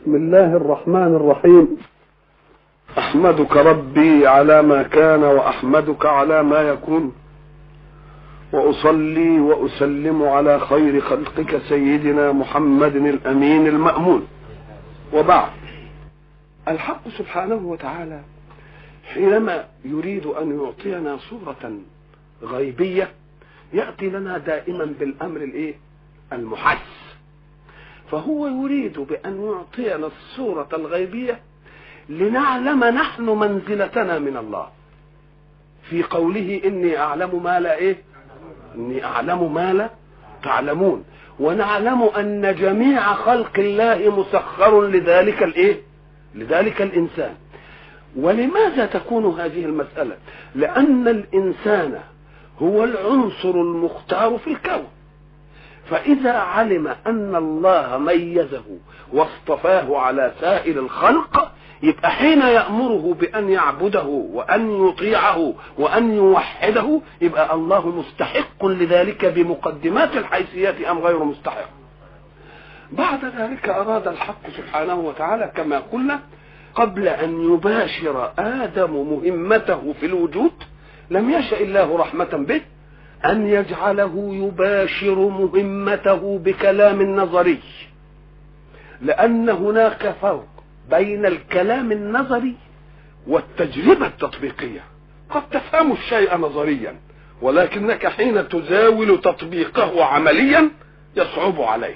بسم الله الرحمن الرحيم احمدك ربي على ما كان واحمدك على ما يكون واصلي واسلم على خير خلقك سيدنا محمد الامين المامون وبعد الحق سبحانه وتعالى حينما يريد ان يعطينا صوره غيبيه ياتي لنا دائما بالامر الايه المحس فهو يريد بأن يعطينا الصورة الغيبية لنعلم نحن منزلتنا من الله في قوله إني أعلم ما لا إيه إني أعلم ما لا تعلمون ونعلم أن جميع خلق الله مسخر لذلك الإيه لذلك الإنسان ولماذا تكون هذه المسألة لأن الإنسان هو العنصر المختار في الكون فإذا علم أن الله ميزه واصطفاه على سائر الخلق يبقى حين يأمره بأن يعبده وأن يطيعه وأن يوحده يبقى الله مستحق لذلك بمقدمات الحيثيات أم غير مستحق بعد ذلك أراد الحق سبحانه وتعالى كما قلنا قبل أن يباشر آدم مهمته في الوجود لم يشأ الله رحمة به أن يجعله يباشر مهمته بكلام نظري لأن هناك فرق بين الكلام النظري والتجربة التطبيقية قد تفهم الشيء نظريا ولكنك حين تزاول تطبيقه عمليا يصعب عليك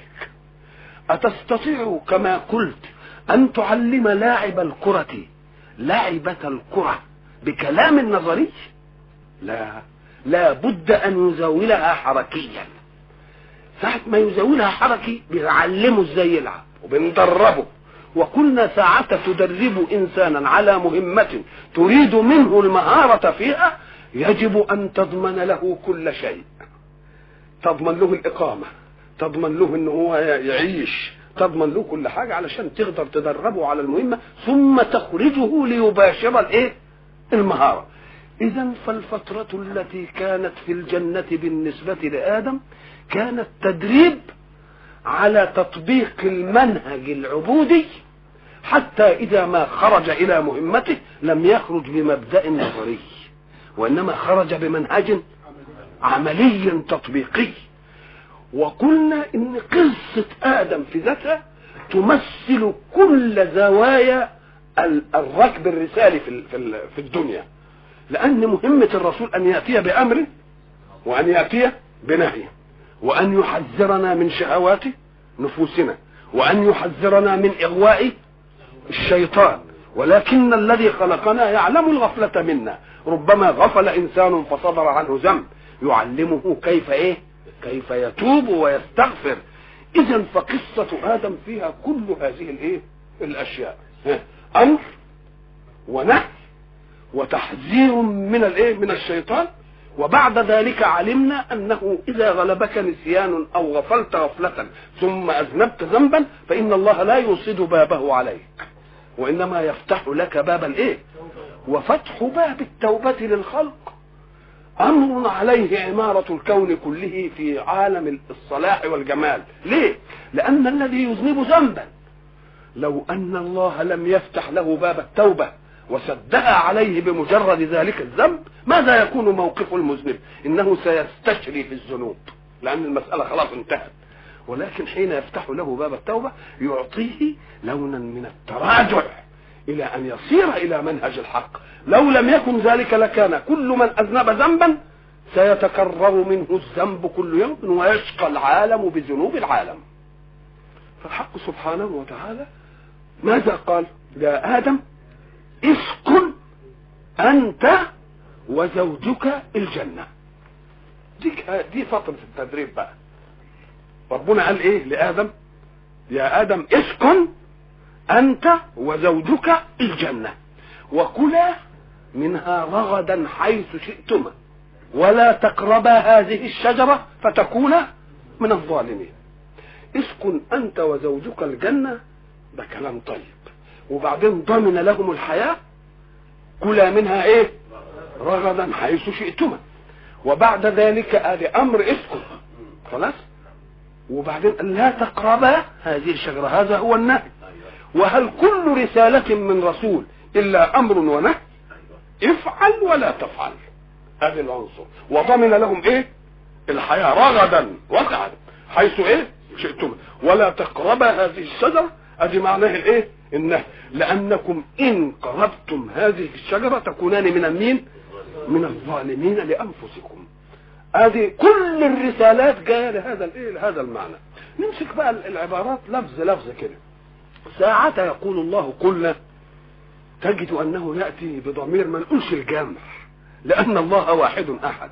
أتستطيع كما قلت أن تعلم لاعب الكرة لعبة الكرة بكلام نظري لا لا بد أن يزاولها حركيا ساعة ما يزاولها حركي بنعلمه ازاي يلعب وبندربه وكنا ساعة تدرب إنسانا على مهمة تريد منه المهارة فيها يجب أن تضمن له كل شيء تضمن له الإقامة تضمن له أنه هو يعيش تضمن له كل حاجة علشان تقدر تدربه على المهمة ثم تخرجه ليباشر الايه المهارة إذا فالفترة التي كانت في الجنة بالنسبة لآدم كانت تدريب على تطبيق المنهج العبودي حتى إذا ما خرج إلى مهمته لم يخرج بمبدأ نظري وإنما خرج بمنهج عملي تطبيقي وقلنا إن قصة آدم في ذاتها تمثل كل زوايا الركب الرسالي في الدنيا لأن مهمة الرسول أن يأتي بأمر وأن يأتي بنهي وأن يحذرنا من شهوات نفوسنا وأن يحذرنا من إغواء الشيطان ولكن الذي خلقنا يعلم الغفلة منا ربما غفل إنسان فصدر عنه ذنب يعلمه كيف إيه كيف يتوب ويستغفر إذا فقصة آدم فيها كل هذه الإيه الأشياء أمر ونهي وتحذير من الايه من الشيطان وبعد ذلك علمنا انه اذا غلبك نسيان او غفلت غفله ثم اذنبت ذنبا فان الله لا يوصد بابه عليك وانما يفتح لك باب الايه وفتح باب التوبه للخلق امر عليه عماره الكون كله في عالم الصلاح والجمال ليه لان الذي يذنب ذنبا لو ان الله لم يفتح له باب التوبه وسدها عليه بمجرد ذلك الذنب ماذا يكون موقف المذنب انه سيستشري في الذنوب لان المساله خلاص انتهت ولكن حين يفتح له باب التوبه يعطيه لونا من التراجع الى ان يصير الى منهج الحق لو لم يكن ذلك لكان كل من اذنب ذنبا سيتكرر منه الذنب كل يوم ويشقى العالم بذنوب العالم فالحق سبحانه وتعالى ماذا قال يا ادم اسكن انت وزوجك الجنه دي دي فتره التدريب بقى ربنا قال ايه لادم يا ادم اسكن انت وزوجك الجنه وكلا منها رغدا حيث شئتما ولا تقربا هذه الشجره فتكونا من الظالمين اسكن انت وزوجك الجنه ده كلام طيب وبعدين ضمن لهم الحياة كلا منها ايه رغدا حيث شئتما وبعد ذلك ادي امر اسكن خلاص وبعدين لا تقربا هذه الشجرة هذا هو النهي وهل كل رسالة من رسول إلا أمر ونهي افعل ولا تفعل هذه العنصر وضمن لهم ايه الحياة رغدا وسعا حيث ايه شئتم ولا تقرب هذه الشجرة ادي معناه الايه النهي لانكم ان قربتم هذه الشجرة تكونان من المين من الظالمين لانفسكم ادي كل الرسالات جايه لهذا الايه لهذا المعنى نمسك بقى العبارات لفظ لفظ كده ساعة يقول الله قلنا تجد انه ياتي بضمير ما نقولش الجمع لان الله واحد احد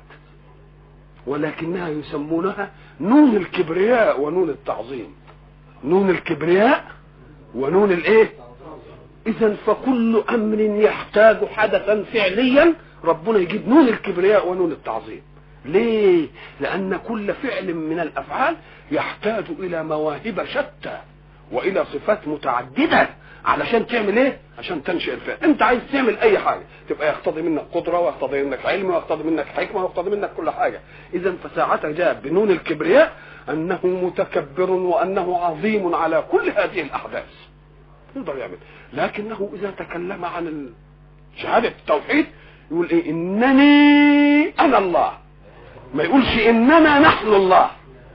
ولكنها يسمونها نون الكبرياء ونون التعظيم نون الكبرياء ونون الايه اذا فكل امر يحتاج حدثا فعليا ربنا يجيب نون الكبرياء ونون التعظيم ليه لان كل فعل من الافعال يحتاج الى مواهب شتى والى صفات متعدده علشان تعمل ايه عشان تنشئ الفعل انت عايز تعمل اي حاجه تبقى يقتضي منك قدره ويقتضي منك علم ويقتضي منك حكمه ويقتضي منك كل حاجه اذا فساعتها جاء بنون الكبرياء انه متكبر وانه عظيم على كل هذه الاحداث يقدر يعمل لكنه اذا تكلم عن شهاده التوحيد يقول ايه انني انا الله ما يقولش اننا نحن الله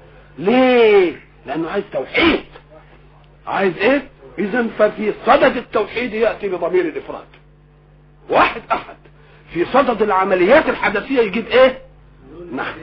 ليه لانه عايز توحيد عايز ايه اذا ففي صدد التوحيد ياتي بضمير الافراد واحد احد في صدد العمليات الحدثيه يجيب ايه نحن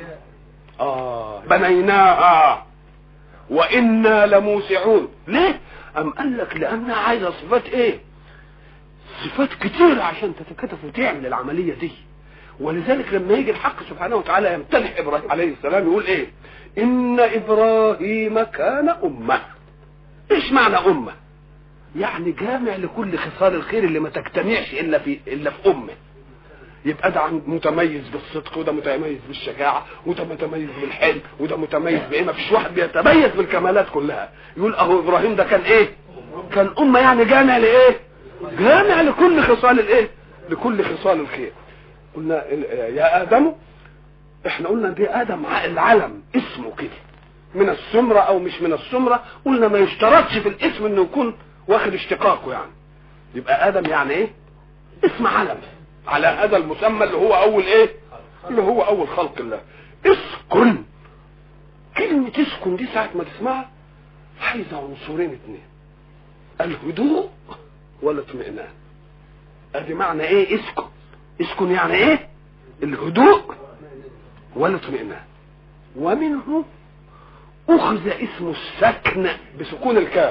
اه بنيناها وانا لموسعون ليه ام قال لك لانها عايزه صفات ايه صفات كتير عشان تتكتف وتعمل العمليه دي ولذلك لما يجي الحق سبحانه وتعالى يمتدح ابراهيم عليه السلام يقول ايه ان ابراهيم كان امه ايش معنى امه يعني جامع لكل خصال الخير اللي ما تجتمعش الا في الا في امه يبقى ده متميز بالصدق وده متميز بالشجاعه وده متميز بالحلم وده متميز بايه ما فيش واحد بيتميز بالكمالات كلها يقول اهو ابراهيم ده كان ايه كان امه يعني جامع لايه جامع لكل خصال الايه لكل خصال الخير قلنا يا ادم احنا قلنا دي ادم العلم اسمه كده من السمرة او مش من السمرة قلنا ما يشترطش في الاسم انه يكون واخد اشتقاقه يعني يبقى ادم يعني ايه اسم علم على هذا المسمى اللي هو اول ايه اللي هو اول خلق الله اسكن كلمة اسكن دي ساعة ما تسمعها عايزة عنصرين اتنين الهدوء والاطمئنان ادي معنى ايه اسكن اسكن يعني ايه الهدوء والاطمئنان ومنه اخذ اسم السكن بسكون الكاف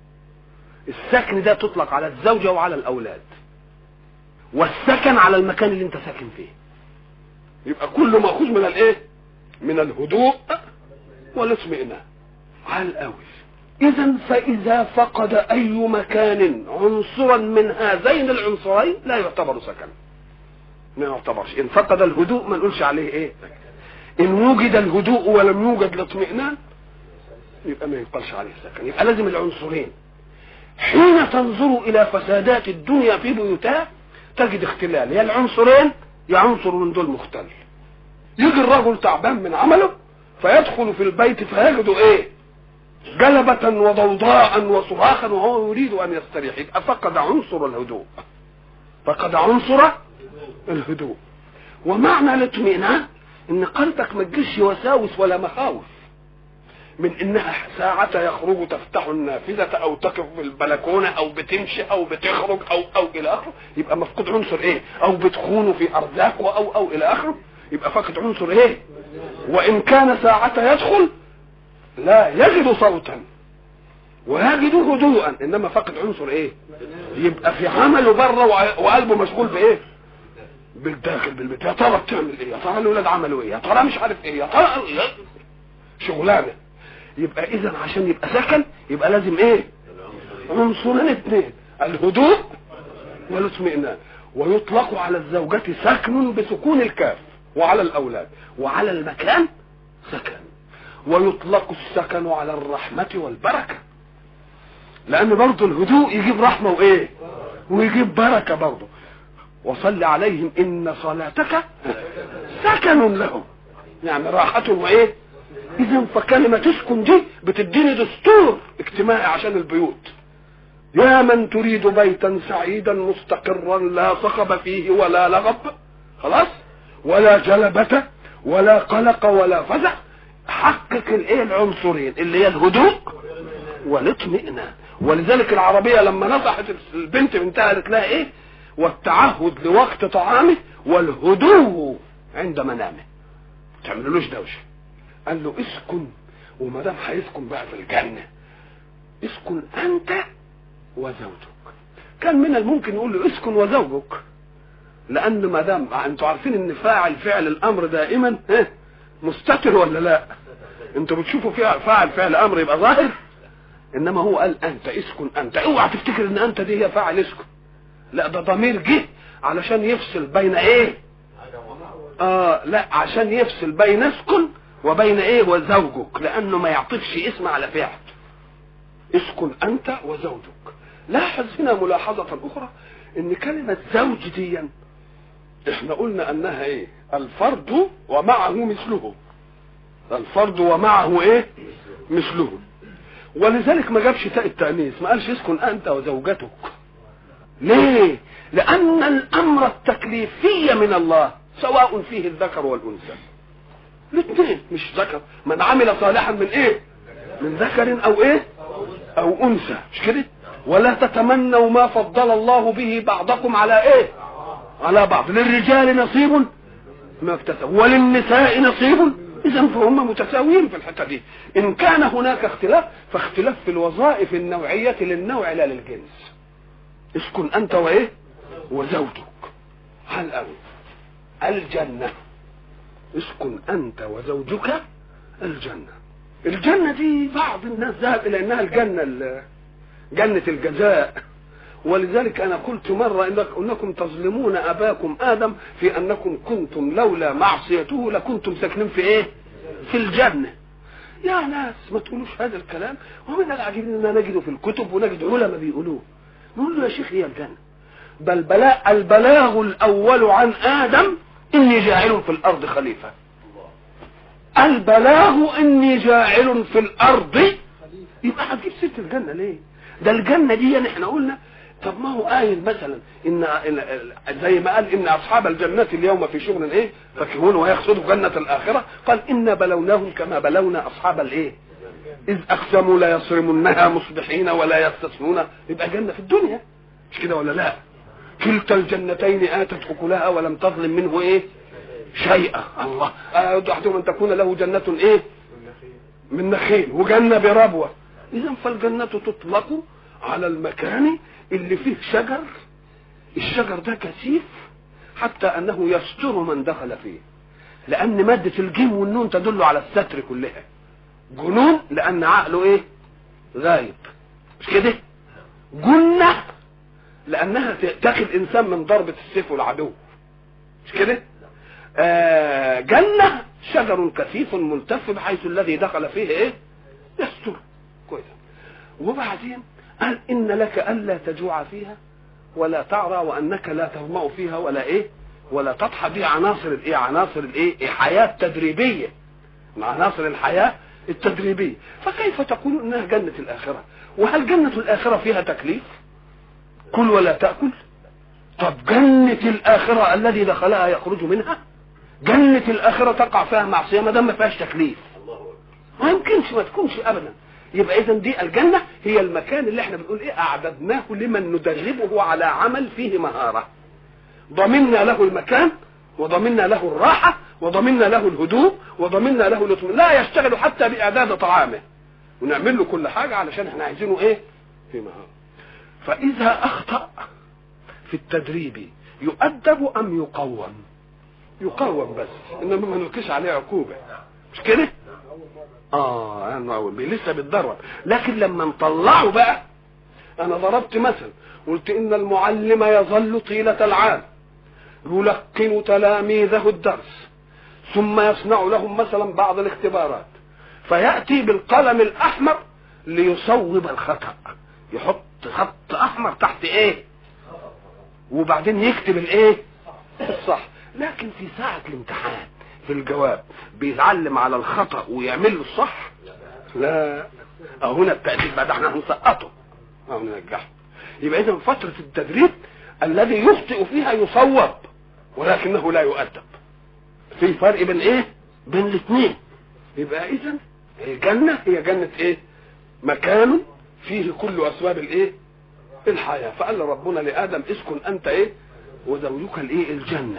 السكن ده تطلق على الزوجة وعلى الاولاد والسكن على المكان اللي انت ساكن فيه يبقى كله ماخوذ من الايه من الهدوء والاطمئنان على الاول اذا فاذا فقد اي مكان عنصرا من هذين العنصرين لا يعتبر سكن ما يعتبرش ان فقد الهدوء ما نقولش عليه ايه ان وجد الهدوء ولم يوجد الاطمئنان يبقى ما يقالش عليه سكن يبقى لازم العنصرين حين تنظر الى فسادات الدنيا في بيوتها تجد اختلال يا العنصرين يا عنصر من دول مختل يجي الرجل تعبان من عمله فيدخل في البيت فيجد ايه جلبة وضوضاء وصراخا وهو يريد ان يستريح يبقى فقد عنصر الهدوء فقد عنصر الهدوء ومعنى الاطمئنان ان قلبك ما تجيش وساوس ولا مخاوف من انها ساعة يخرج تفتح النافذة او تقف في البلكونة او بتمشي او بتخرج او او الى اخره يبقى مفقود عنصر ايه او بتخونه في ارزاقه او او الى اخره يبقى فقد عنصر ايه وان كان ساعة يدخل لا يجد صوتا ويجد هدوءا انما فقد عنصر ايه يبقى في عمله بره وقلبه مشغول بايه بالداخل بالبيت يا ترى بتعمل ايه يا ترى الاولاد عملوا ايه يا ترى مش عارف ايه يا ترى شغلانه يبقى اذا عشان يبقى سكن يبقى لازم ايه عنصرين اثنين الهدوء والاطمئنان ويطلق على الزوجة سكن بسكون الكاف وعلى الاولاد وعلى المكان سكن ويطلق السكن على الرحمة والبركة لان برضه الهدوء يجيب رحمة وايه ويجيب بركة برضه وصل عليهم ان صلاتك سكن لهم يعني راحة وايه اذا فكلمة تسكن دي بتديني دستور اجتماعي عشان البيوت يا من تريد بيتا سعيدا مستقرا لا صخب فيه ولا لغب خلاص ولا جلبة ولا قلق ولا فزع حقق الايه العنصرين اللي هي الهدوء والاطمئنان ولذلك العربية لما نصحت البنت بنتها قالت لها ايه والتعهد لوقت طعامه والهدوء عند منامه تعملوش دوشه قال له اسكن وما دام هيسكن بقى في الجنه اسكن انت وزوجك كان من الممكن يقول له اسكن وزوجك لان ما دام انتوا عارفين ان فاعل فعل الامر دائما ها مستتر ولا لا انتوا بتشوفوا فيها فاعل فعل امر يبقى ظاهر انما هو قال انت اسكن انت اوعى تفتكر ان انت دي هي فاعل اسكن لا ده ضمير جه علشان يفصل بين ايه اه لا عشان يفصل بين اسكن وبين ايه وزوجك لانه ما يعطفش اسم على فعل اسكن انت وزوجك لاحظ هنا ملاحظة اخرى ان كلمة زوج دي احنا قلنا انها ايه الفرد ومعه مثله الفرد ومعه ايه مثله ولذلك ما جابش تاء التانيث ما قالش اسكن انت وزوجتك ليه لان الامر التكليفي من الله سواء فيه الذكر والانثى الاثنين مش ذكر من عمل صالحا من ايه من ذكر او ايه او انثى مش كده ولا تتمنوا ما فضل الله به بعضكم على ايه على بعض للرجال نصيب ما اكتسبوا وللنساء نصيب اذا فهم متساويين في الحته دي ان كان هناك اختلاف فاختلاف في الوظائف النوعيه للنوع لا للجنس اسكن انت وايه وزوجك هل قوي الجنه اسكن انت وزوجك الجنه الجنه دي بعض الناس ذهب الى انها الجنه جنه الجزاء ولذلك انا قلت مره إنك انكم تظلمون اباكم ادم في انكم كنتم لولا معصيته لكنتم ساكنين في ايه في الجنه يا ناس ما تقولوش هذا الكلام ومن العجيب اننا نجده في الكتب ونجد علماء بيقولوه نقول له يا شيخ هي الجنه بل بلاء البلاغ الاول عن ادم اني جاعل في الارض خليفه البلاغ اني جاعل في الارض يبقى هتجيب سيره الجنه ليه ده الجنه دي يعني احنا قلنا طب ما هو قايل مثلا ان زي ما قال ان اصحاب الجنه اليوم في شغل ايه فاكهون ويقصدوا جنه الاخره قال ان بلوناهم كما بلونا اصحاب الايه اذ اقسموا لا يصرمنها مصبحين ولا يستثنون يبقى جنه في الدنيا مش كده ولا لا كلتا الجنتين اتت اكلها ولم تظلم منه ايه شيئا الله احدهم ان تكون له جنه ايه من نخيل وجنه بربوه اذا فالجنه تطلق على المكان اللي فيه شجر الشجر ده كثيف حتى انه يستر من دخل فيه لان مادة الجيم والنون تدل على الستر كلها جنون لان عقله ايه غايب مش كده جنة لانها تاخذ انسان من ضربة السيف والعدو مش كده آه جنة شجر كثيف ملتف بحيث الذي دخل فيه ايه يستر كويس وبعدين قال إن لك ألا تجوع فيها ولا تعرى وأنك لا تظمأ فيها ولا إيه ولا تضحى دي عناصر الإيه عناصر الإيه حياة تدريبية من عناصر الحياة التدريبية فكيف تقول إنها جنة الآخرة وهل جنة الآخرة فيها تكليف كل ولا تأكل طب جنة الآخرة الذي دخلها يخرج منها جنة الآخرة تقع فيها معصية ما دام ما فيهاش تكليف ما يمكنش ما تكونش أبدا يبقى اذا دي الجنه هي المكان اللي احنا بنقول ايه اعددناه لمن ندربه على عمل فيه مهاره ضمننا له المكان وضمننا له الراحه وضمننا له الهدوء وضمننا له الاطمئنان لا يشتغل حتى باعداد طعامه ونعمل له كل حاجه علشان احنا عايزينه ايه في مهاره فاذا اخطا في التدريب يؤدب ام يقوم يقوم بس انما ما نلقيش عليه عقوبه مش كده اه يعني لسه بيتدرب لكن لما نطلعه بقى انا ضربت مثل قلت ان المعلم يظل طيلة العام يلقن تلاميذه الدرس ثم يصنع لهم مثلا بعض الاختبارات فيأتي بالقلم الأحمر ليصوب الخطأ يحط خط أحمر تحت إيه وبعدين يكتب الإيه الصح لكن في ساعة الامتحان في الجواب بيتعلم على الخطأ ويعمل له الصح لا أو هنا التأديب بعد احنا هنسقطه أو ننجحه يبقى اذا فتره التدريب الذي يخطئ فيها يصوب ولكنه لا يؤدب في فرق بين ايه بين الاثنين يبقى اذا الجنه هي جنه ايه مكان فيه كل اسباب الايه الحياه فقال ربنا لادم اسكن انت ايه وزوجك الايه الجنه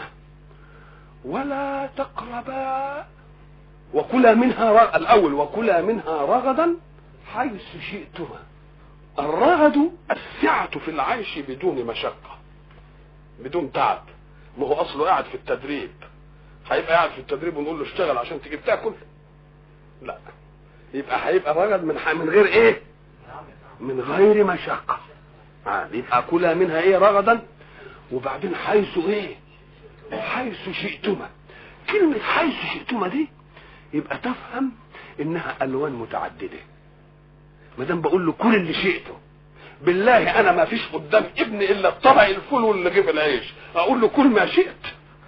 ولا تقربا وكلا منها رغ... الاول وكلا منها رغدا حيث شئتما الرغد السعة في العيش بدون مشقة بدون تعب ما هو اصله قاعد في التدريب هيبقى قاعد في التدريب ونقول له اشتغل عشان تجيب تاكل لا يبقى هيبقى رغد من من غير ايه من غير مشقة آه يبقى كلها منها ايه رغدا وبعدين حيث ايه حيث شئتما كلمة حيث شئتما دي يبقى تفهم انها الوان متعدده ما دام بقول له كل اللي شئته بالله انا ما فيش قدام ابني الا الطبق الفول واللي جيب العيش اقول له كل ما شئت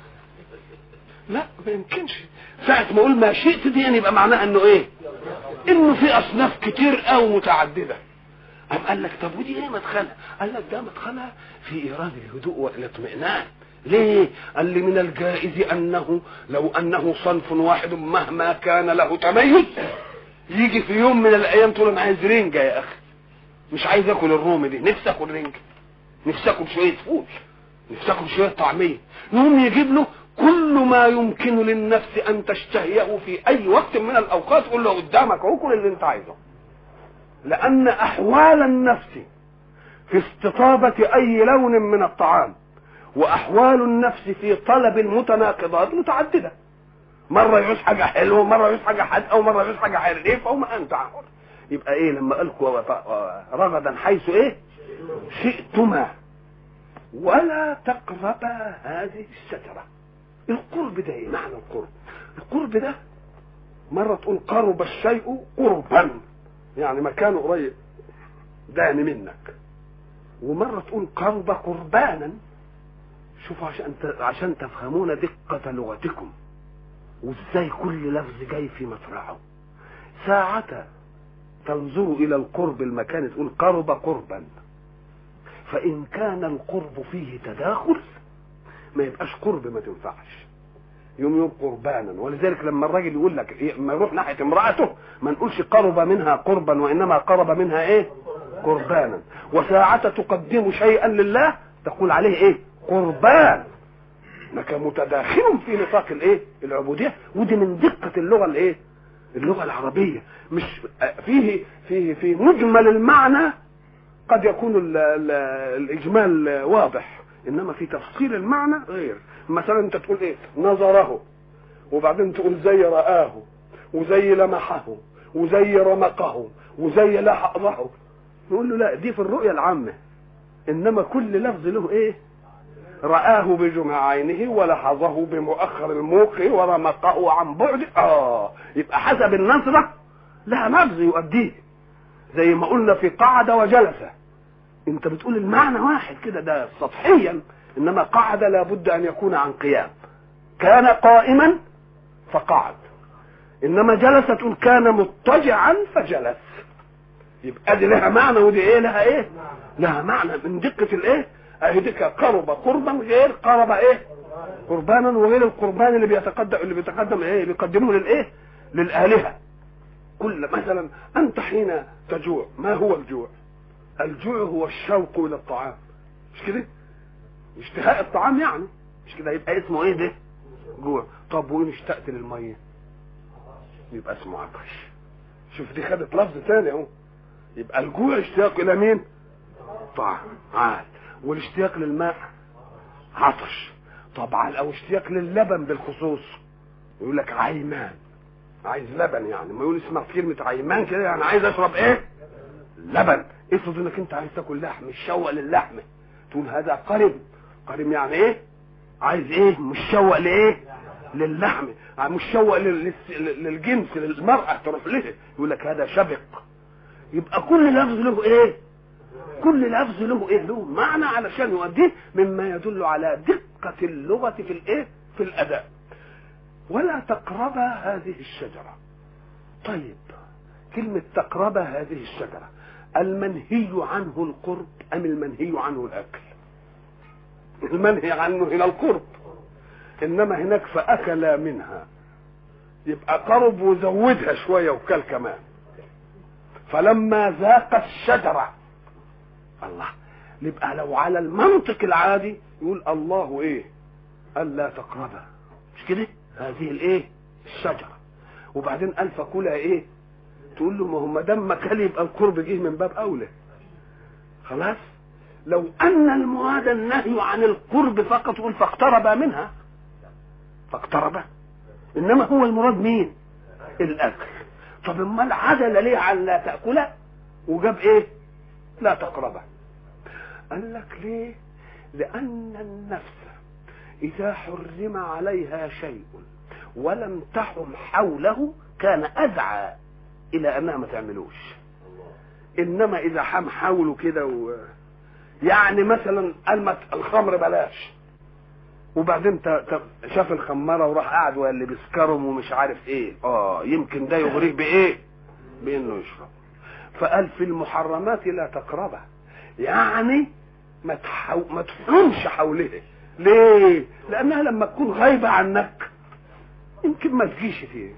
لا ما يمكنش ساعة ما اقول ما شئت دي يعني يبقى معناها انه ايه انه في اصناف كتير او متعدده قام قال لك طب ودي ايه مدخلها قال لك ده مدخلها في ايراد الهدوء والاطمئنان ليه قال لي من الجائز انه لو انه صنف واحد مهما كان له تميز يجي في يوم من الايام تقول انا عايز رنجه يا اخي مش عايز اكل الرومي دي نفسي اكل رنجه نفسي اكل شويه فول نفسي اكل شويه طعميه يقوم يجيب له كل ما يمكن للنفس ان تشتهيه في اي وقت من الاوقات قول له قدامك اهو كل اللي انت عايزه لان احوال النفس في استطابه اي لون من الطعام واحوال النفس في طلب المتناقضات متعدده مره يعوز حاجه حلوه مره يعوز حاجه حادقه ومره يعوز حاجه حرقه وما انت عارف يبقى ايه لما قال رغدا حيث ايه شئتما ولا تقربا هذه الشجره القرب ده ايه معنى القرب القرب ده مرة تقول قرب الشيء قربا يعني مكانه قريب داني منك ومرة تقول قرب قربانا شوفوا عشان عشان تفهمون دقة لغتكم وازاي كل لفظ جاي في مطرحه ساعة تنظر إلى القرب المكان تقول قرب قربا فإن كان القرب فيه تداخل ما يبقاش قرب ما تنفعش يوم يوم قربانا ولذلك لما الراجل يقول لك لما يروح ناحيه امراته ما نقولش قرب منها قربا وانما قرب منها ايه قربانا وساعة تقدم شيئا لله تقول عليه ايه قربان انك متداخل في نطاق الايه العبوديه ودي من دقه اللغه الايه اللغه العربيه مش فيه فيه في مجمل المعنى قد يكون ال ال الاجمال واضح انما في تفصيل المعنى غير مثلا انت تقول ايه نظره وبعدين تقول زي رآه وزي لمحه وزي رمقه وزي لحظه نقول له لا دي في الرؤية العامة انما كل لفظ له ايه رآه بجمع عينه ولحظه بمؤخر الموق ورمقه عن بعد اه يبقى حسب النظرة لها لفظ يؤديه زي ما قلنا في قعد وجلس انت بتقول المعنى واحد كده ده سطحيا انما قعد لابد ان يكون عن قيام كان قائما فقعد انما جلس تقول كان مضطجعا فجلس يبقى دي لها معنى ودي ايه لها ايه لها معنى من دقه الايه اهي دي قرب قربا غير قرب ايه قربانا وغير القربان اللي بيتقدم اللي بيتقدم ايه بيقدموه للايه للالهه كل مثلا انت حين تجوع ما هو الجوع الجوع هو الشوق الى الطعام مش كده اشتهاء الطعام يعني مش كده يبقى اسمه ايه ده جوع طب وين اشتقت للميه يبقى اسمه عطش شوف دي خدت لفظ ثاني اهو يبقى الجوع اشتياق الى مين طعام عال والاشتياق للماء عطش طبعا او اشتياق للبن بالخصوص يقول لك عيمان عايز لبن يعني ما يقول اسمع كلمة عيمان كده يعني عايز اشرب ايه لبن افرض انك انت عايز تاكل لحم مشوق للحمه تقول هذا قرب قرب يعني ايه عايز ايه مشوق لايه للحم مشوق للجنس للمرأة تروح له يقول لك هذا شبق يبقى كل لفظ له ايه كل لفظ له ايه له معنى علشان يؤديه مما يدل على دقة اللغة في الايه في الاداء ولا تقربا هذه الشجرة طيب كلمة تقربا هذه الشجرة المنهي عنه القرب ام المنهي عنه الاكل المنهي عنه هنا القرب انما هناك فاكل منها يبقى قرب وزودها شويه وكل كمان فلما ذاق الشجره الله يبقى لو على المنطق العادي يقول الله ايه الا تقربا مش كده هذه الايه الشجره وبعدين قال فكلها ايه تقول له ما هو ما دام كل يبقى القرب جه من باب اولى خلاص لو ان المراد النهي عن القرب فقط يقول فاقترب منها فاقترب انما هو المراد مين الاكل طب امال عدل ليه عن لا تاكله وجاب ايه لا تقربه قال لك ليه لان النفس اذا حرم عليها شيء ولم تحم حوله كان ادعى الى انها ما تعملوش انما اذا حم حوله كده و... يعني مثلا قال الخمر بلاش وبعدين ت... ت... شاف الخماره وراح قاعد وقال اللي بيسكرهم ومش عارف ايه اه يمكن ده يغريه بايه بانه يشرب فقال في المحرمات لا تقربه يعني ما تحو... ما تحومش حوله ليه لانها لما تكون غايبه عنك يمكن ما تجيش فيه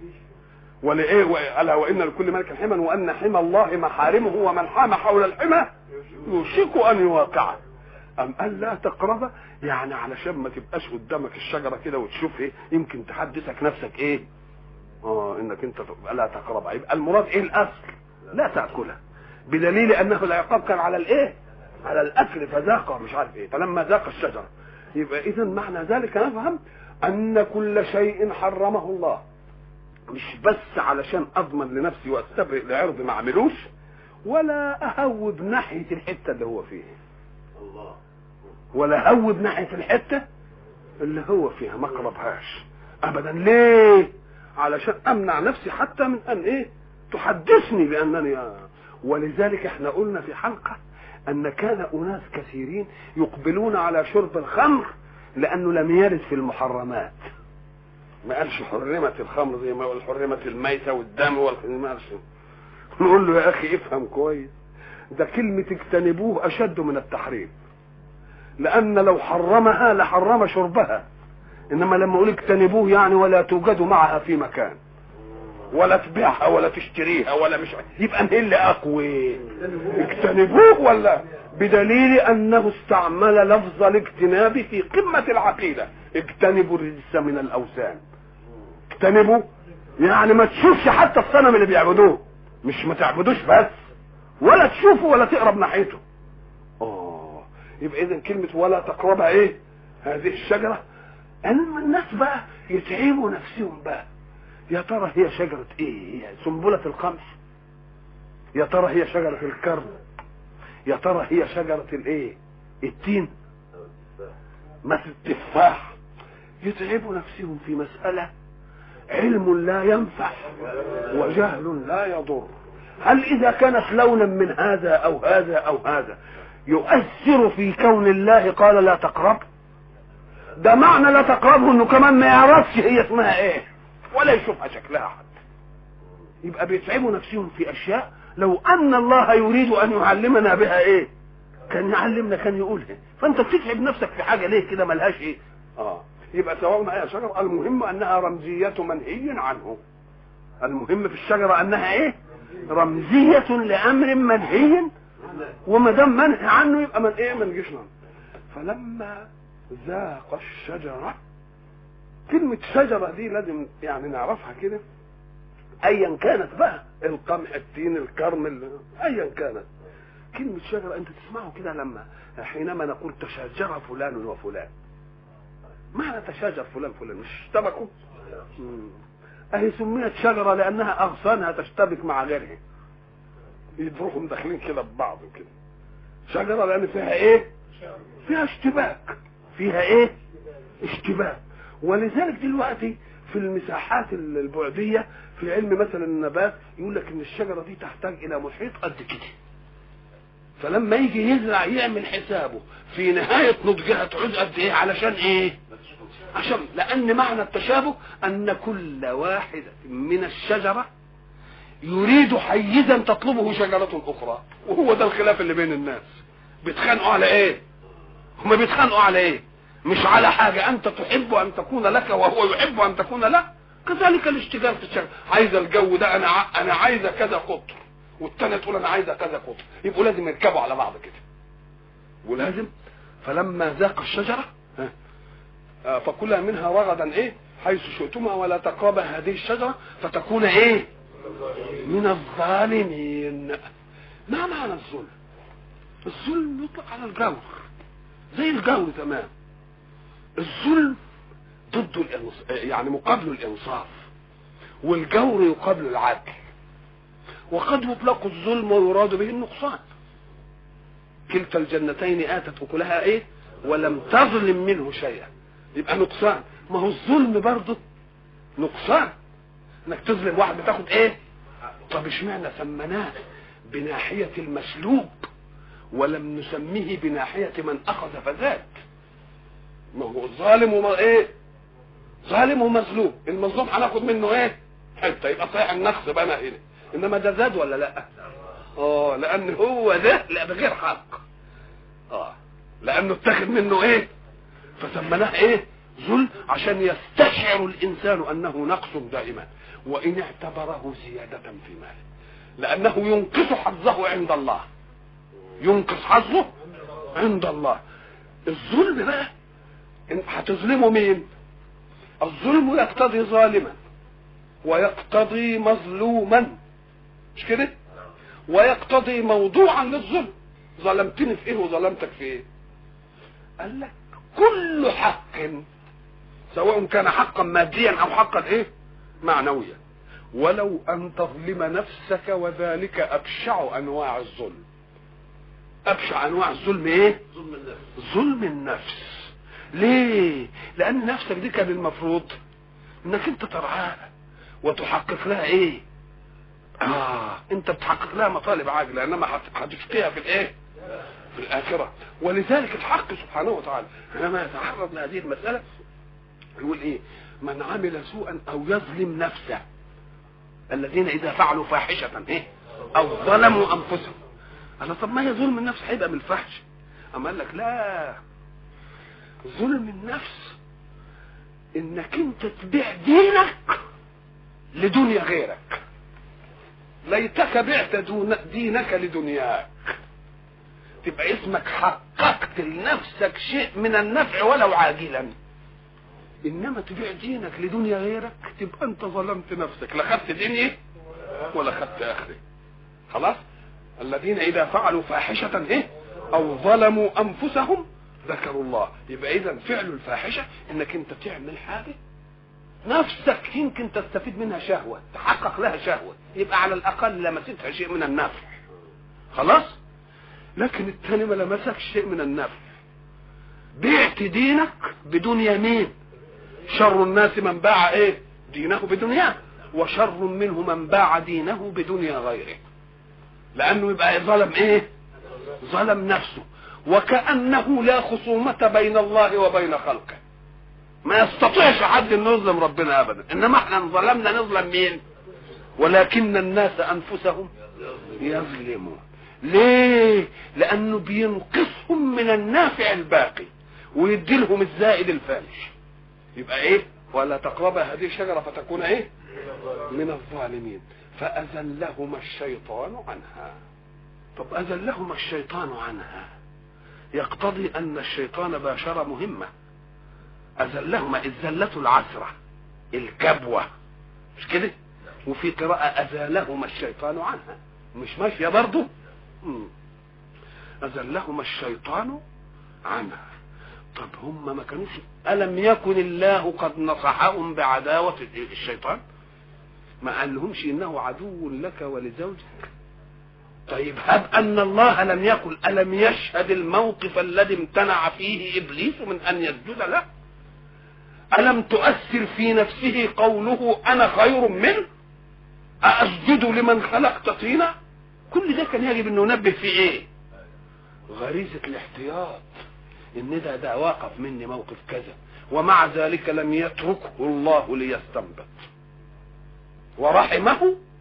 ولإيه قال وإن لكل ملك حما وأن حمى الله محارمه ومن حام حول الحمى يوشك أن يواقعه أم قال لا تقرب يعني علشان ما تبقاش قدامك الشجرة كده وتشوف إيه يمكن تحدثك نفسك إيه اه انك انت لا تقرب يبقى المراد ايه الاصل لا تاكلها بدليل انه العقاب كان على الايه على الاكل فذاق مش عارف ايه فلما ذاق الشجره يبقى اذا معنى ذلك نفهم ان كل شيء حرمه الله مش بس علشان اضمن لنفسي واستبرئ لعرض ما اعملوش ولا اهوب ناحيه الحته اللي هو فيها الله ولا اهوب ناحيه الحته اللي هو فيها ما اقربهاش ابدا ليه علشان امنع نفسي حتى من ان ايه تحدثني بانني ولذلك احنا قلنا في حلقه ان كان اناس كثيرين يقبلون على شرب الخمر لانه لم يرد في المحرمات ما قالش حرمت الخمر زي ما قال حرمت الميتة والدم ما قالش نقول له يا اخي افهم كويس ده كلمة اجتنبوه اشد من التحريم لان لو حرمها لحرم شربها انما لما اقول اجتنبوه يعني ولا توجد معها في مكان ولا تبيعها ولا تشتريها ولا مش يبقى ايه اللي اقوى اجتنبوه ولا بدليل انه استعمل لفظ الاجتناب في قمة العقيدة اجتنبوا الرجس من الاوثان اجتنبوا يعني ما تشوفش حتى الصنم اللي بيعبدوه مش ما تعبدوش بس ولا تشوفه ولا تقرب ناحيته اه يبقى اذا كلمة ولا تقربها ايه هذه الشجرة اما الناس بقى يتعبوا نفسهم بقى يا ترى هي شجرة ايه هي سنبلة القمح يا ترى هي شجرة الكرم يا ترى هي شجرة الايه التين مثل التفاح يتعبوا نفسهم في مسألة علم لا ينفع وجهل لا يضر هل إذا كانت لونا من هذا أو هذا أو هذا يؤثر في كون الله قال لا تقرب ده معنى لا تقربه انه كمان ما يعرفش هي اسمها ايه ولا يشوفها شكلها حتى يبقى بيتعبوا نفسهم في اشياء لو ان الله يريد ان يعلمنا بها ايه كان يعلمنا كان يقولها فانت بتتعب نفسك في حاجه ليه كده ملهاش ايه اه يبقى سواء ما هي شجره المهم انها رمزيه منهي عنه المهم في الشجره انها ايه رمزيه لامر منهي وما دام منهي عنه يبقى من ايه ما نجيش فلما ذاق الشجره كلمة شجرة دي لازم يعني نعرفها كده ايا كانت بقى القمح التين الكرم ايا كانت كلمة شجرة انت تسمعه كده لما حينما نقول تشاجر فلان وفلان معنى تشاجر فلان فلان مش اشتبكوا اهي سميت شجرة لانها اغصانها تشتبك مع غيرها يدروهم داخلين كده ببعض وكده شجرة لان فيها ايه فيها اشتباك فيها ايه اشتباك ولذلك دلوقتي في المساحات البعدية في علم مثلا النبات يقول لك ان الشجرة دي تحتاج الى محيط قد كده فلما يجي يزرع يعمل حسابه في نهاية نضجها تعود قد ايه علشان ايه عشان لان معنى التشابه ان كل واحدة من الشجرة يريد حيزا تطلبه شجرة أخرى وهو ده الخلاف اللي بين الناس بيتخانقوا على ايه هما بيتخانقوا على ايه مش على حاجة أنت تحب أن تكون لك وهو يحب أن تكون له كذلك الاشتغال في الشغل عايز الجو ده أنا ع... أنا عايزة كذا قطر والتانية تقول أنا عايزة كذا قطر يبقوا لازم يركبوا على بعض كده ولازم فلما ذاق الشجرة ها، آه، فكلا منها رغدا ايه حيث شئتما ولا تقربا هذه الشجرة فتكون ايه من الظالمين ما معنى الظلم الظلم يطلق على الجور زي الجور تمام الظلم ضد الإنص... يعني مقابل الانصاف والجور يقابل العدل وقد يطلق الظلم ويراد به النقصان كلتا الجنتين اتت اكلها ايه ولم تظلم منه شيئا يبقى نقصان ما هو الظلم برضه نقصان انك تظلم واحد بتاخد ايه طب اشمعنى سميناه بناحية المسلوب ولم نسميه بناحية من اخذ فزاد ما هو ظالم وما ايه ظالم ومظلوم المظلوم هناخد منه ايه حته يبقى صحيح النقص بقى هنا انما ده زاد ولا لا اه لان هو ده لا بغير حق اه لانه اتخذ منه ايه فسمناه ايه ظلم عشان يستشعر الانسان انه نقص دائما وان اعتبره زيادة في ماله لانه ينقص حظه عند الله ينقص حظه عند الله الظلم بقى إن هتظلمه مين الظلم يقتضي ظالما ويقتضي مظلوما مش كده ويقتضي موضوعا للظلم ظلمتني في ايه وظلمتك في ايه قال لك كل حق سواء كان حقا ماديا او حقا ايه معنويا ولو ان تظلم نفسك وذلك ابشع انواع الظلم ابشع انواع الظلم ايه ظلم النفس ظلم النفس ليه لان نفسك دي كان المفروض انك انت ترعاها وتحقق لها ايه اه انت بتحقق لها مطالب عاجله انما هت- هتشقيها في الايه في الاخره ولذلك الحق سبحانه وتعالى حينما يتعرض لهذه المساله يقول ايه من عمل سوءا او يظلم نفسه الذين اذا فعلوا فاحشه ايه او ظلموا انفسهم انا طب ما هي ظلم النفس هيبقى من الفحش اما قال لك لا ظلم النفس انك انت تبيع دينك لدنيا غيرك ليتك بعت دون دينك لدنياك تبقى اسمك حققت لنفسك شيء من النفع ولو عاجلا انما تبيع دينك لدنيا غيرك تبقى انت ظلمت نفسك لا خدت دنيا ولا خدت اخره خلاص الذين اذا فعلوا فاحشه ايه او ظلموا انفسهم ذكروا الله يبقى اذا فعل الفاحشه انك انت تعمل حاجه نفسك يمكن تستفيد منها شهوه تحقق لها شهوه يبقى على الاقل لمستها شيء من النفع خلاص لكن الثاني ما لمسك شيء من النفع بعت دينك بدون يمين شر الناس من باع ايه دينه بدنياه وشر منه من باع دينه بدنيا غيره لانه يبقى ظلم ايه ظلم نفسه وكانه لا خصومه بين الله وبين خلقه ما يستطيعش حد انه يظلم ربنا ابدا انما احنا إن ظلمنا نظلم مين ولكن الناس انفسهم يظلمون ليه لانه بينقصهم من النافع الباقي ويدي لهم الزائد الفاحش يبقى ايه ولا تقرب هذه الشجره فتكون ايه من الظالمين فازلهما الشيطان عنها طب ازلهما الشيطان عنها يقتضي ان الشيطان باشر مهمه أزلهما الزلة العسرة الكبوة مش كده وفي قراءة أزالهما الشيطان عنها مش ماشية برضو مم. أزلهما الشيطان عنها طب هم ما كانوش ألم يكن الله قد نصحهم بعداوة الشيطان ما قال لهمش إنه عدو لك ولزوجك طيب هب أن الله لم يقل ألم يشهد الموقف الذي امتنع فيه إبليس من أن يسجد له ألم تؤثر في نفسه قوله أنا خير منه أسجد لمن خلقت طينا كل ده كان يجب أن ننبه في إيه غريزة الاحتياط إن ده ده واقف مني موقف كذا ومع ذلك لم يتركه الله ليستنبط ورحمه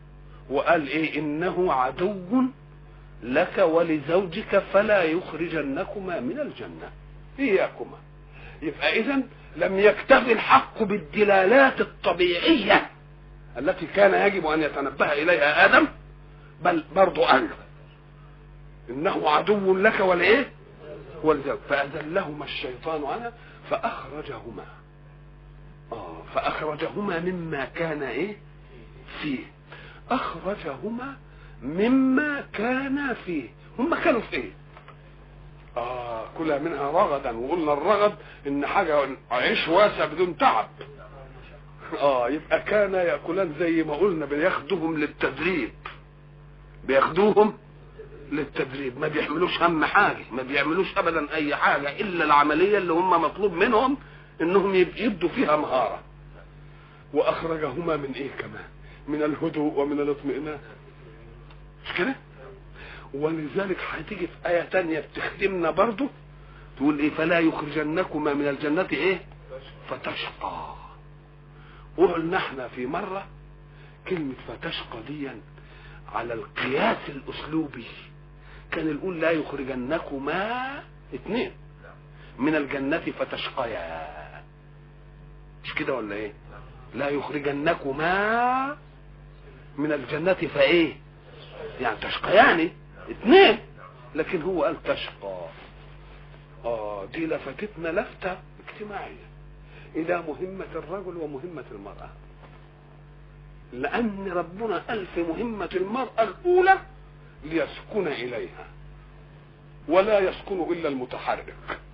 وقال ايه انه عدو لك ولزوجك فلا يخرجنكما من الجنة اياكما يبقى اذا لم يكتفي الحق بالدلالات الطبيعية التي كان يجب ان يتنبه اليها ادم بل برضو قال انه عدو لك ولايه ولزوج فاذلهما الشيطان عنها فاخرجهما اه فاخرجهما مما كان ايه فيه اخرجهما مما كان فيه هم كانوا في ايه اه كلها منها رغدا وقلنا الرغد ان حاجه عيش واسع بدون تعب اه يبقى كان ياكلان زي ما قلنا بياخدوهم للتدريب بياخدوهم للتدريب ما بيحملوش هم حاجه ما بيعملوش ابدا اي حاجه الا العمليه اللي هم مطلوب منهم انهم يبدوا فيها مهاره واخرجهما من ايه كمان من الهدوء ومن الاطمئنان مش كده ولذلك هتيجي في آية تانية بتخدمنا برضو تقول ايه فلا يخرجنكما من الجنة ايه فتشقى وقلنا احنا في مرة كلمة فتشقى دي على القياس الاسلوبي كان يقول لا يخرجنكما اثنين من الجنة فتشقيا مش كده ولا ايه لا يخرجنكما من الجنة فايه يعني تشقيان اثنين لكن هو قال تشقى اه دي لفتتنا لفتة اجتماعية الى مهمة الرجل ومهمة المرأة لان ربنا قال في مهمة المرأة الاولى ليسكن اليها ولا يسكن الا المتحرك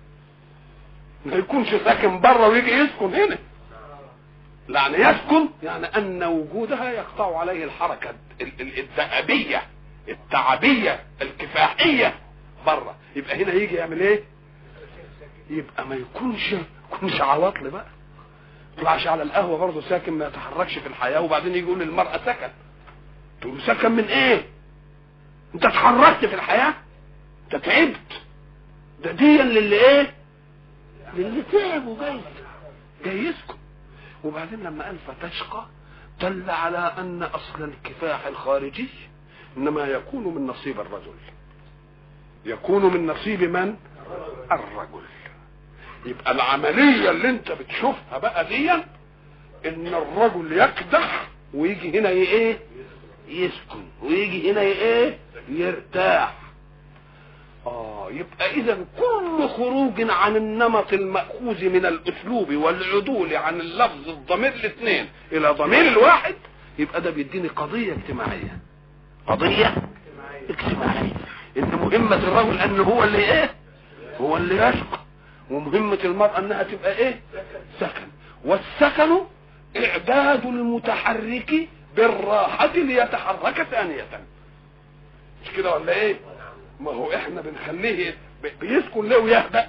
ما يكونش ساكن بره ويجي يسكن هنا يعني يسكن يعني ان وجودها يقطع عليه الحركه الذئبيه التعبيه الكفاحيه بره يبقى هنا يجي يعمل ايه يبقى ما يكونش يكونش عواطل بقى يطلعش على القهوه برضه ساكن ما يتحركش في الحياه وبعدين يجي يقول للمراه سكن تقول سكن من ايه انت اتحركت في الحياه انت تعبت ده دي للي ايه للي تعب وجاي جاي يسكن وبعدين لما قال فتشقى دل على ان اصل الكفاح الخارجي انما يكون من نصيب الرجل يكون من نصيب من الرجل يبقى العمليه اللي انت بتشوفها بقى دي ان الرجل يكدح ويجي هنا ايه يسكن ويجي هنا ايه يرتاح اه يبقى اذا كل خروج عن النمط المأخوذ من الاسلوب والعدول عن اللفظ الضمير الاثنين الى ضمير الواحد يبقى ده بيديني قضية اجتماعية قضية اجتماعية ان مهمة الرجل ان هو اللي ايه هو اللي يشقى ومهمة المرأة انها تبقى ايه سكن والسكن اعداد المتحرك بالراحة ليتحرك ثانية مش كده ولا ايه ما هو احنا بنخليه بيسكن ليه ويهدأ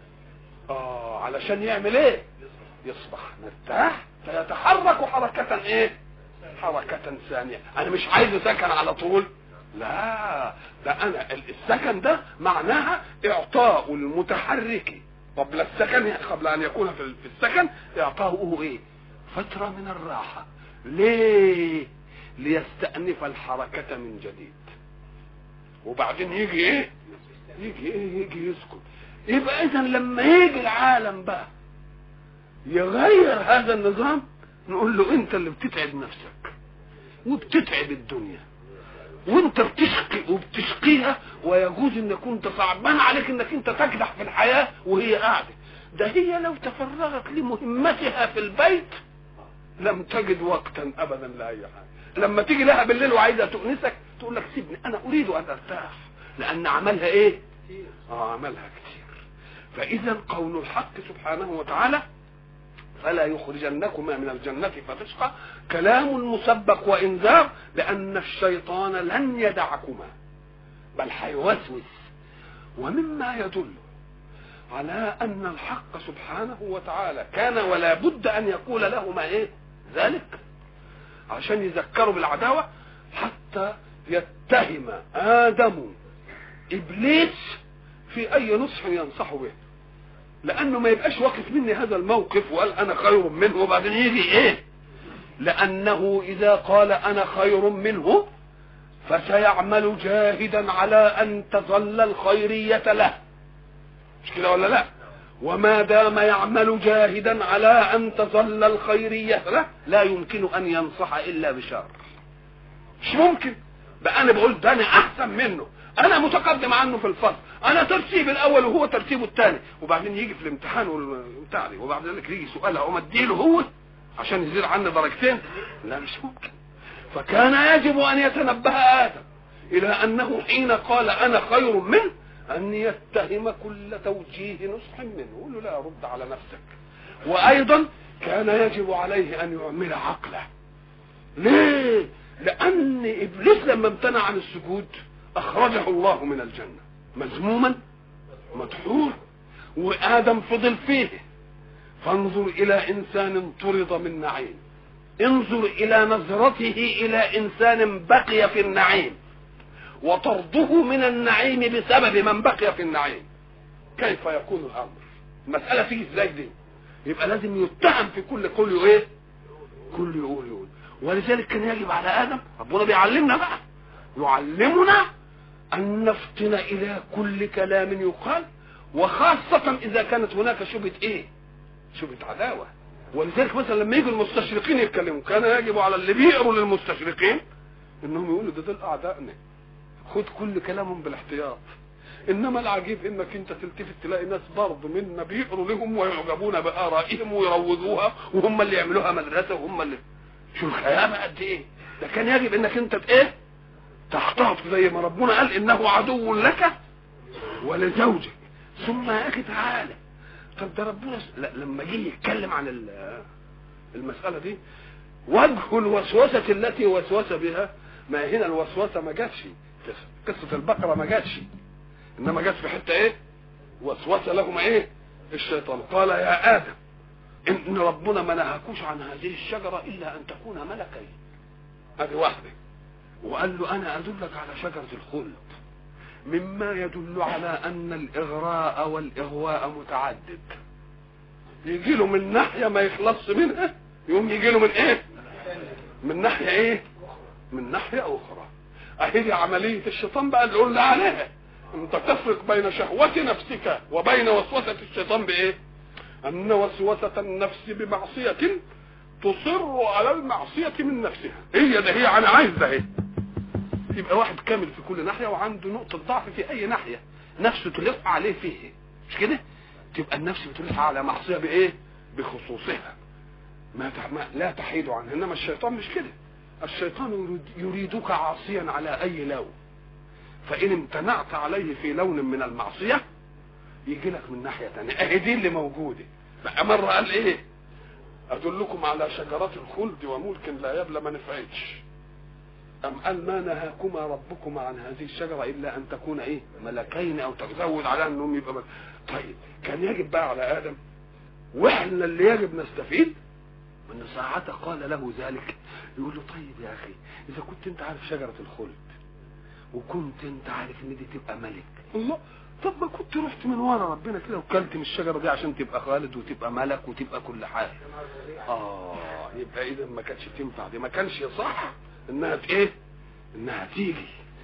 اه علشان يعمل ايه يصبح مرتاح فيتحرك حركة ايه حركة ثانية انا مش عايزه سكن على طول لا ده انا السكن ده معناها اعطاء المتحرك قبل السكن قبل ان يكون في السكن اعطاؤه ايه فترة من الراحة ليه ليستأنف الحركة من جديد وبعدين يجي ايه يجي ايه يجي يسكن يبقى اذا لما يجي العالم بقى يغير هذا النظام نقول له انت اللي بتتعب نفسك وبتتعب الدنيا وانت بتشقي وبتشقيها ويجوز ان كنت صعبان عليك انك انت تكدح في الحياه وهي قاعده ده هي لو تفرغت لمهمتها في البيت لم تجد وقتا ابدا لاي حاجه لما تيجي لها بالليل وعايزه تؤنسك تقول لك سيبني انا اريد ان ارتاح لان عملها ايه اه عملها كتير فاذا قول الحق سبحانه وتعالى فلا يخرجنكما من الجنة فتشقى كلام مسبق وإنذار بأن الشيطان لن يدعكما بل حيوسوس ومما يدل على أن الحق سبحانه وتعالى كان ولا بد أن يقول لهما إيه ذلك عشان يذكروا بالعداوة حتى يتهم آدم إبليس في أي نصح ينصح به لأنه ما يبقاش واقف مني هذا الموقف وقال أنا خير منه وبعدين يجي إيه لأنه إذا قال أنا خير منه فسيعمل جاهدا على أن تظل الخيرية له مش كده ولا لا وما دام يعمل جاهدا على أن تظل الخيرية له لا يمكن أن ينصح إلا بشر مش ممكن بقى أنا بقول ده أنا أحسن منه أنا متقدم عنه في الفصل أنا ترتيب الأول وهو ترتيبه الثاني وبعدين يجي في الامتحان والبتاع وبعد ذلك يجي سؤال أقوم أديله هو عشان يزيد عني درجتين لا مش ممكن فكان يجب أن يتنبه آدم إلى أنه حين قال أنا خير منه أن يتهم كل توجيه نصح منه يقول له لا رد على نفسك وأيضا كان يجب عليه أن يعمل عقله ليه؟ لأن إبليس لما امتنع عن السجود أخرجه الله من الجنة مذموما مدحورا وآدم فضل فيه فانظر إلى إنسان طرد من نعيم انظر إلى نظرته إلى إنسان بقي في النعيم وطرده من النعيم بسبب من بقي في النعيم كيف يكون الامر المساله تيجي ازاي دي يبقى لازم يتهم في كل قول ايه كل يقول يقول ولذلك كان يجب على ادم ربنا بيعلمنا بقى يعلمنا ان نفتن الى كل كلام يقال وخاصة إذا كانت هناك شبهة إيه؟ شبهة عداوة ولذلك مثلا لما يجوا المستشرقين يتكلموا كان يجب على اللي بيقروا للمستشرقين انهم يقولوا ده دول اعدائنا خد كل كلامهم بالاحتياط انما العجيب انك انت تلتفت تلاقي ناس برضه منا بيقروا لهم ويعجبون بارائهم ويروجوها وهم اللي يعملوها مدرسه وهم اللي شو الخيانه قد ايه ده كان يجب انك انت ايه تحتاط زي ما ربنا قال انه عدو لك ولزوجك ثم يا اخي تعالى طب ده ربنا لا لما جه يتكلم عن المساله دي وجه الوسوسه التي وسوس بها ما هنا الوسوسه ما جاتش قصة البقرة ما جاتش انما جات في حتة ايه وسوس لهما ايه الشيطان قال يا ادم ان ربنا ما نهاكوش عن هذه الشجرة الا ان تكون ملكين هذه واحدة وقال له انا ادلك على شجرة الخلد مما يدل على ان الاغراء والاغواء متعدد يجي له من ناحية ما يخلص منها يقوم يجي له من ايه من ناحية ايه من ناحية اخرى اهي دي عملية الشيطان بقى اللي قلنا عليها انت تفرق بين شهوة نفسك وبين وسوسة الشيطان بايه ان وسوسة النفس بمعصية تصر على المعصية من نفسها هي ده هي انا عايز ده هي يبقى واحد كامل في كل ناحية وعنده نقطة ضعف في اي ناحية نفسه تلف عليه فيه مش كده تبقى النفس بتلف على معصية بايه بخصوصها ما, ما لا تحيد عنها انما الشيطان مش كده الشيطان يريدك عاصيا على اي لون فان امتنعت عليه في لون من المعصيه يجي لك من ناحيه ثانيه اهي دي اللي موجوده بقى مره قال ايه ادلكم على شجرات الخلد وملك لا يبلى ما نفعتش ام قال ما نهاكما ربكما عن هذه الشجره الا ان تكون ايه ملكين او تزود على انهم يبقى ملك. طيب كان يجب بقى على ادم واحنا اللي يجب نستفيد من ساعة قال له ذلك يقول له طيب يا اخي اذا كنت انت عارف شجرة الخلد وكنت انت عارف ان دي تبقى ملك الله طب ما كنت رحت من ورا ربنا كده وكلت من الشجرة دي عشان تبقى خالد وتبقى ملك وتبقى كل حاجة اه يبقى اذا ما كانتش تنفع دي ما كانش صح انها ايه انها تيجي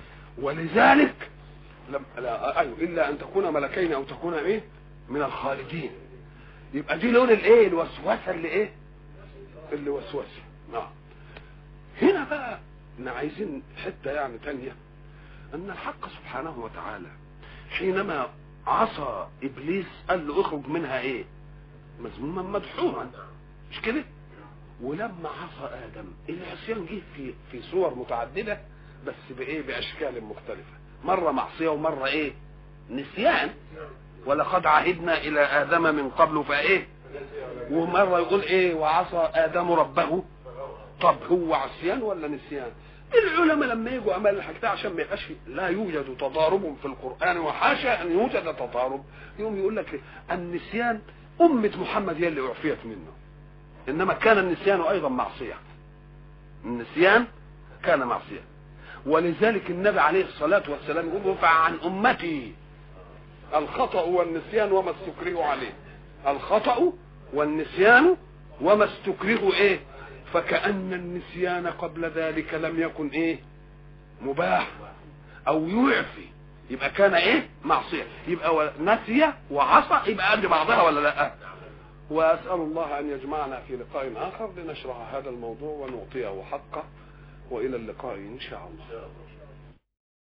ولذلك لم لا ايوه الا ان تكون ملكين او تكون ايه من الخالدين يبقى دي لون الايه الوسوسه اللي ايه اللي وسوسه نعم هنا بقى احنا عايزين حته يعني تانية ان الحق سبحانه وتعالى حينما عصى ابليس قال له اخرج منها ايه مذموما مدحورا مش كده ولما عصى ادم العصيان جه في في صور متعدده بس بايه باشكال مختلفه مره معصيه ومره ايه نسيان ولقد عهدنا الى ادم من قبل فايه ومره يقول ايه وعصى ادم ربه طب هو عصيان ولا نسيان العلماء لما يجوا عمل الحاجة عشان ما يبقاش لا يوجد تضارب في القرآن وحاشا أن يوجد تضارب يوم يقول لك النسيان أمة محمد هي اللي أعفيت منه إنما كان النسيان أيضا معصية النسيان كان معصية ولذلك النبي عليه الصلاة والسلام يقول رفع عن أمتي الخطأ والنسيان وما استكرهوا عليه الخطأ والنسيان وما استكرهوا ايه فكأن النسيان قبل ذلك لم يكن ايه مباح او يعفي يبقى كان ايه معصية يبقى نسي وعصى يبقى قد بعضها ولا لا واسأل الله ان يجمعنا في لقاء اخر لنشرح هذا الموضوع ونعطيه حقه والى اللقاء ان شاء الله